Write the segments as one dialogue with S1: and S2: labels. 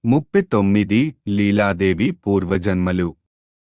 S1: ముప్పై తొమ్మిది లీలాదేవి పూర్వజన్మలు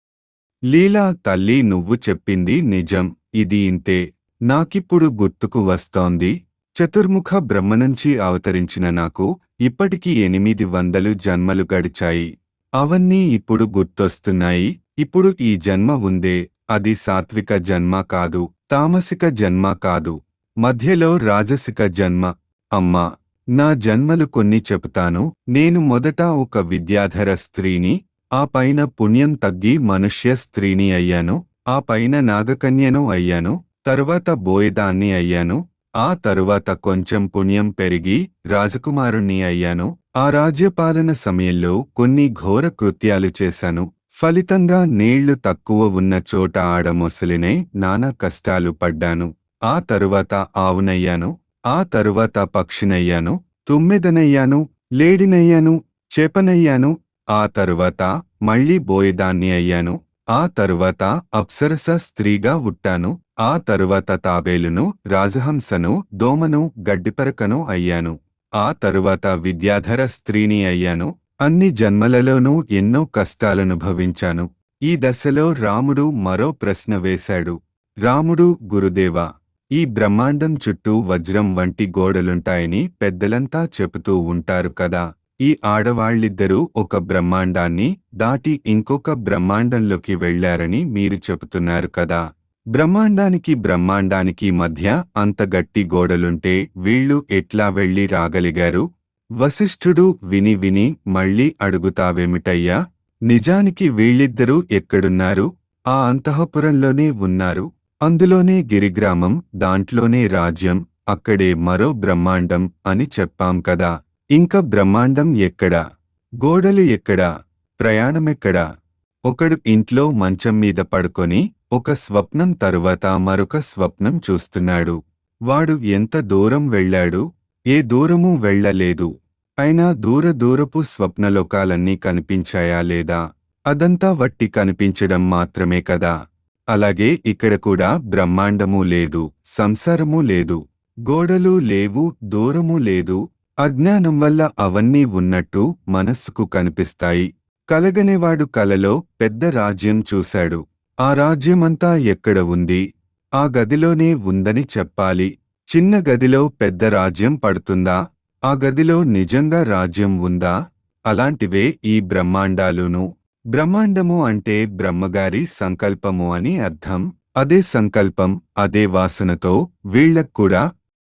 S1: లీలా తల్లి నువ్వు చెప్పింది నిజం ఇది ఇంతే నాకిప్పుడు గుర్తుకు వస్తోంది చతుర్ముఖ బ్రహ్మనుంచి అవతరించిన నాకు ఇప్పటికి ఎనిమిది వందలు జన్మలు గడిచాయి అవన్నీ ఇప్పుడు గుర్తొస్తున్నాయి ఇప్పుడు ఈ జన్మ ఉందే అది సాత్విక జన్మ కాదు తామసిక జన్మ కాదు మధ్యలో రాజసిక జన్మ అమ్మా నా జన్మలు కొన్ని చెబుతాను నేను మొదట ఒక విద్యాధర స్త్రీని ఆ పైన పుణ్యం తగ్గి మనుష్య స్త్రీని అయ్యాను ఆ పైన నాగకన్యను అయ్యాను తరువాత బోయదాన్ని అయ్యాను ఆ తరువాత కొంచెం పుణ్యం పెరిగి రాజకుమారుణ్ణి అయ్యాను ఆ రాజ్యపాలన సమయంలో కొన్ని ఘోర కృత్యాలు చేశాను ఫలితంగా నీళ్లు తక్కువ ఉన్న చోట ఆడమొసలినే నానా కష్టాలు పడ్డాను ఆ తరువాత ఆవునయ్యాను ఆ తరువాత పక్షినయ్యాను తుమ్మెదనయ్యాను లేడినయ్యాను చేపనయ్యాను ఆ తరువాత మళ్ళీ బోయదాన్ని అయ్యాను ఆ తరువాత అప్సరస స్త్రీగా ఉట్టాను ఆ తరువాత తాబేలును రాజహంసను దోమను గడ్డిపరకను అయ్యాను ఆ తరువాత విద్యాధర స్త్రీని అయ్యాను అన్ని జన్మలలోనూ ఎన్నో కష్టాలనుభవించాను ఈ దశలో రాముడు మరో ప్రశ్న వేశాడు రాముడు గురుదేవా ఈ బ్రహ్మాండం చుట్టూ వజ్రం వంటి గోడలుంటాయని పెద్దలంతా చెబుతూ ఉంటారు కదా ఈ ఆడవాళ్ళిద్దరూ ఒక బ్రహ్మాండాన్ని దాటి ఇంకొక బ్రహ్మాండంలోకి వెళ్లారని మీరు చెబుతున్నారు కదా బ్రహ్మాండానికి బ్రహ్మాండానికి మధ్య అంత గట్టి గోడలుంటే వీళ్ళు ఎట్లా వెళ్లి రాగలిగారు వశిష్ఠుడు విని విని మళ్ళీ అడుగుతావేమిటయ్యా నిజానికి వీళ్ళిద్దరూ ఎక్కడున్నారు ఆ అంతఃపురంలోనే ఉన్నారు అందులోనే గిరిగ్రామం దాంట్లోనే రాజ్యం అక్కడే మరో బ్రహ్మాండం అని చెప్పాం కదా ఇంక బ్రహ్మాండం ఎక్కడా గోడలు ఎక్కడా ప్రయాణమెక్కడా ఒకడు ఇంట్లో మంచం మీద పడుకొని ఒక స్వప్నం తరువాత మరొక స్వప్నం చూస్తున్నాడు వాడు ఎంత దూరం వెళ్ళాడు ఏ దూరమూ వెళ్ళలేదు అయినా దూర దూరపు స్వప్నలోకాలన్నీ కనిపించాయా లేదా అదంతా వట్టి కనిపించడం మాత్రమే కదా అలాగే ఇక్కడ కూడా బ్రహ్మాండమూ లేదు సంసారమూ లేదు గోడలు లేవు దూరమూ లేదు అజ్ఞానం వల్ల అవన్నీ ఉన్నట్టు మనస్సుకు కనిపిస్తాయి కలగనేవాడు కలలో పెద్ద రాజ్యం చూశాడు ఆ రాజ్యమంతా ఎక్కడ ఉంది ఆ గదిలోనే ఉందని చెప్పాలి చిన్న గదిలో పెద్ద రాజ్యం పడుతుందా ఆ గదిలో నిజంగా రాజ్యం ఉందా అలాంటివే ఈ బ్రహ్మాండాలును బ్రహ్మాండము అంటే బ్రహ్మగారి సంకల్పము అని అర్థం అదే సంకల్పం అదే వాసనతో వీళ్ళక్కూడా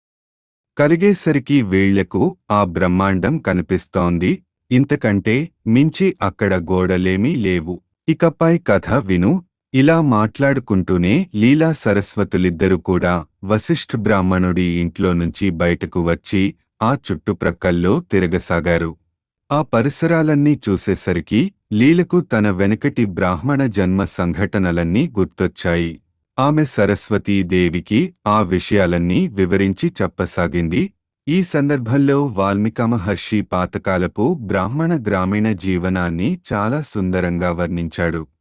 S1: కలిగేసరికి వీళ్లకు ఆ బ్రహ్మాండం కనిపిస్తోంది ఇంతకంటే మించి అక్కడ గోడలేమీ లేవు ఇకపై కథ విను ఇలా మాట్లాడుకుంటూనే లీలా సరస్వతులిద్దరూ కూడా వశిష్ఠ బ్రాహ్మణుడి ఇంట్లో నుంచి బయటకు వచ్చి ఆ చుట్టుప్రక్కల్లో తిరగసాగారు ఆ పరిసరాలన్నీ చూసేసరికి లీలకు తన వెనకటి బ్రాహ్మణ జన్మ సంఘటనలన్నీ గుర్తొచ్చాయి ఆమె సరస్వతీదేవికి ఆ విషయాలన్నీ వివరించి చెప్పసాగింది ఈ సందర్భంలో వాల్మీక మహర్షి పాతకాలపు బ్రాహ్మణ గ్రామీణ జీవనాన్ని చాలా సుందరంగా వర్ణించాడు